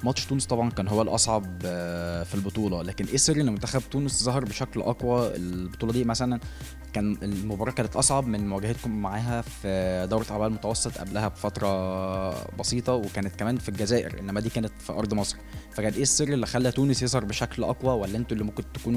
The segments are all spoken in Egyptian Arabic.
ماتش تونس طبعا كان هو الاصعب آه، في البطوله لكن ايه السر ان منتخب تونس ظهر بشكل اقوى البطوله دي مثلا كان المباراه كانت اصعب من مواجهتكم معاها في دوره ابطال المتوسط قبلها بفتره بسيطه وكانت كمان في الجزائر انما دي كانت في ارض مصر فكان ايه السر اللي خلى تونس يظهر بشكل اقوى ولا انتوا اللي ممكن تكونوا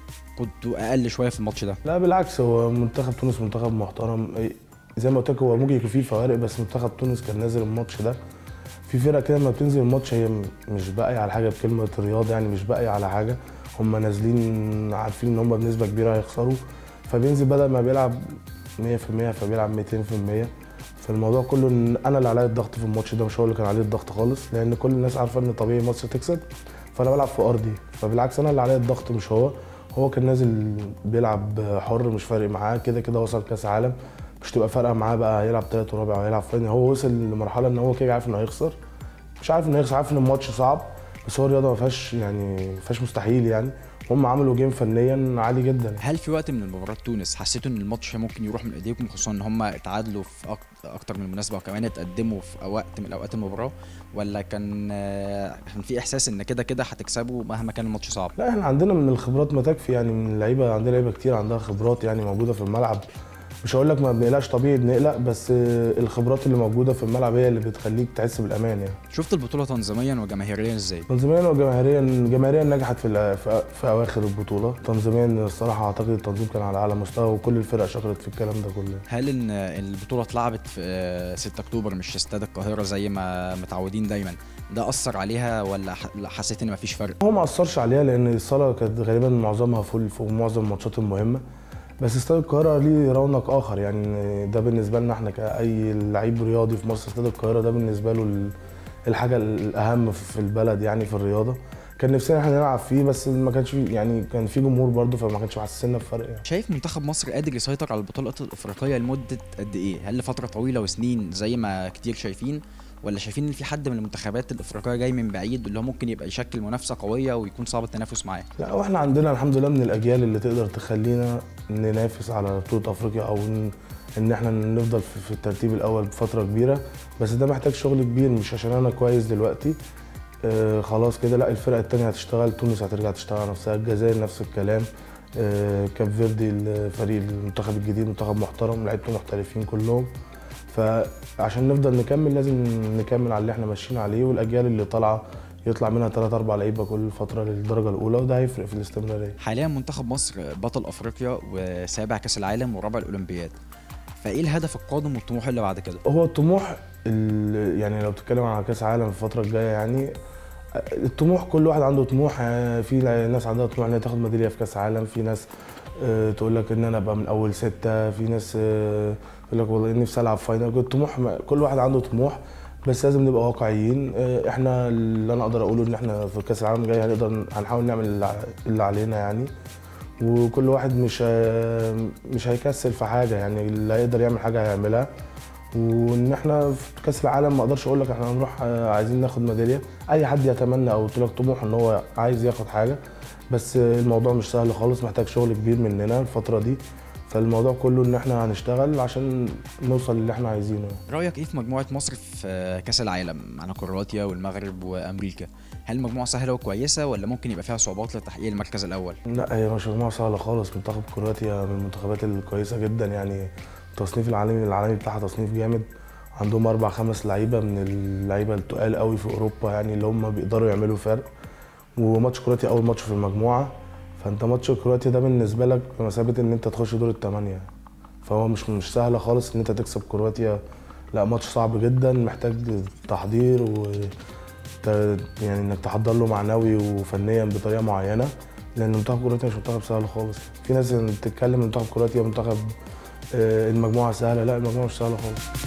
كنتوا اقل شويه في الماتش ده لا بالعكس هو منتخب تونس منتخب محترم زي ما قلت لك هو ممكن يكون فيه فوارق بس منتخب تونس كان نازل الماتش ده في فرق كده لما بتنزل الماتش هي م- مش باقيه على حاجه بكلمه رياضه يعني مش باقيه على حاجه هم نازلين عارفين ان هم بنسبه كبيره هيخسروا فبينزل بدل ما بيلعب 100% فبيلعب 200% فالموضوع كله ان انا اللي عليا الضغط في الماتش ده مش هو اللي كان عليه الضغط خالص لان كل الناس عارفه ان طبيعي مصر تكسب فانا بلعب في ارضي فبالعكس انا اللي عليا الضغط مش هو هو كان نازل بيلعب حر مش فارق معاه كده كده وصل كاس عالم مش تبقى فارقه معاه بقى هيلعب تالت ورابع وهيلعب فاني هو وصل لمرحله ان هو كده عارف انه هيخسر مش عارف انه هيخسر عارف ان الماتش صعب بس هو الرياضه ما فيهاش يعني ما فيهاش مستحيل يعني هم عملوا جيم فنيا عالي جدا هل في وقت من المباراه تونس حسيتوا ان الماتش ممكن يروح من ايديكم خصوصا ان هم اتعادلوا في أك- اكتر من مناسبه وكمان اتقدموا في وقت من اوقات المباراه ولا كان آه، كان في احساس ان كده كده هتكسبوا مهما كان الماتش صعب لا احنا عندنا من الخبرات ما تكفي يعني من اللعيبه عندنا لعيبه كتير عندها خبرات يعني موجوده في الملعب مش هقول لك ما بنقلقش طبيعي بنقلق بس آه، الخبرات اللي موجوده في الملعب هي اللي بتخليك تحس بالامان يعني شفت البطوله تنظيميا وجماهيريا ازاي تنظيميا وجماهيريا جماهيريا نجحت في الأ- في أ- في اواخر البطوله تنظيميا الصراحه اعتقد التنظيم كان على اعلى مستوى وكل الفرق شكرت في الكلام ده كله هل ان البطوله اتلعبت في آه، 6 اكتوبر مش في استاد القاهره زي ما متعودين دايما ده اثر عليها ولا ح- لا حسيت ان مفيش فرق هو ما اثرش عليها لان الصاله كانت غالبا معظمها فل في معظم الماتشات المهمه بس استاد القاهره ليه رونق اخر يعني ده بالنسبه لنا احنا كاي لعيب رياضي في مصر استاد القاهره ده بالنسبه له ال- الحاجه الاهم في البلد يعني في الرياضه كان نفسنا احنا نلعب فيه بس ما كانش فيه يعني كان في جمهور برضه فما كانش محسسنا بفرق يعني شايف منتخب مصر قادر يسيطر على البطولات الافريقيه لمده قد ايه هل لفتره طويله وسنين زي ما كتير شايفين ولا شايفين ان في حد من المنتخبات الافريقيه جاي من بعيد اللي هو ممكن يبقى يشكل منافسه قويه ويكون صعب التنافس معاه لا واحنا عندنا الحمد لله من الاجيال اللي تقدر تخلينا ننافس على بطوله افريقيا او ان, إن احنا نفضل في في الترتيب الاول بفتره كبيره بس ده محتاج شغل كبير مش عشان انا كويس دلوقتي آه خلاص كده لا الفرق التانية هتشتغل تونس هترجع تشتغل على نفسها الجزائر نفس الكلام آه كاب فيردي الفريق المنتخب الجديد منتخب محترم لعيبته محترفين كلهم فعشان نفضل نكمل لازم نكمل على اللي احنا ماشيين عليه والاجيال اللي طالعه يطلع منها ثلاث اربع لعيبه كل فتره للدرجه الاولى وده هيفرق في الاستمراريه حاليا منتخب مصر بطل افريقيا وسابع كاس العالم ورابع الاولمبياد فايه الهدف القادم والطموح اللي بعد كده هو الطموح ال- يعني لو بتتكلم على كاس عالم الفتره الجايه يعني الطموح كل واحد عنده طموح يعني في ناس عندها طموح ان هي تاخد ميداليه في كاس عالم في ناس آه، تقول لك ان انا ابقى من اول سته في ناس آه، تقول لك والله نفسي العب فاينل الطموح كل واحد عنده طموح بس لازم نبقى واقعيين آه، احنا اللي انا اقدر اقوله ان احنا في كاس العالم الجاي هنقدر هنحاول نعمل اللي ع- اللي علينا يعني وكل واحد مش آه، مش هيكسل في حاجه يعني اللي هيقدر يعمل حاجه هيعملها وان احنا في كاس العالم ما اقدرش اقول لك احنا هنروح آه، عايزين ناخد ميداليه اي حد يتمنى او قلت لك طموح ان هو عايز ياخد حاجه بس آه، الموضوع مش سهل خالص محتاج شغل كبير مننا الفتره دي فالموضوع كله ان احنا هنشتغل عشان نوصل للي احنا عايزينه رايك ايه في مجموعه مصر في كاس العالم معنا كرواتيا والمغرب وامريكا هل المجموعه سهله وكويسه ولا ممكن يبقى فيها صعوبات لتحقيق المركز الاول لا هي مش مجموعه سهله خالص منتخب كرواتيا من المنتخبات الكويسه جدا يعني التصنيف العالمي العالمي بتاعها تصنيف جامد عندهم اربع خمس لعيبه من اللعيبه التقال قوي في اوروبا يعني اللي هم بيقدروا يعملوا فرق وماتش كرواتيا اول ماتش في المجموعه فانت ماتش كرواتيا ده بالنسبه لك بمثابه ان انت تخش دور الثمانيه فهو مش مش سهله خالص ان انت تكسب كرواتيا لا ماتش صعب جدا محتاج تحضير و ت- يعني انك تحضر له معنوي وفنيا بطريقه معينه لان منتخب كرواتيا مش منتخب سهل خالص في ناس بتتكلم منتخب كرواتيا منتخب آه، المجموعه سهله لا المجموعه مش سهله خالص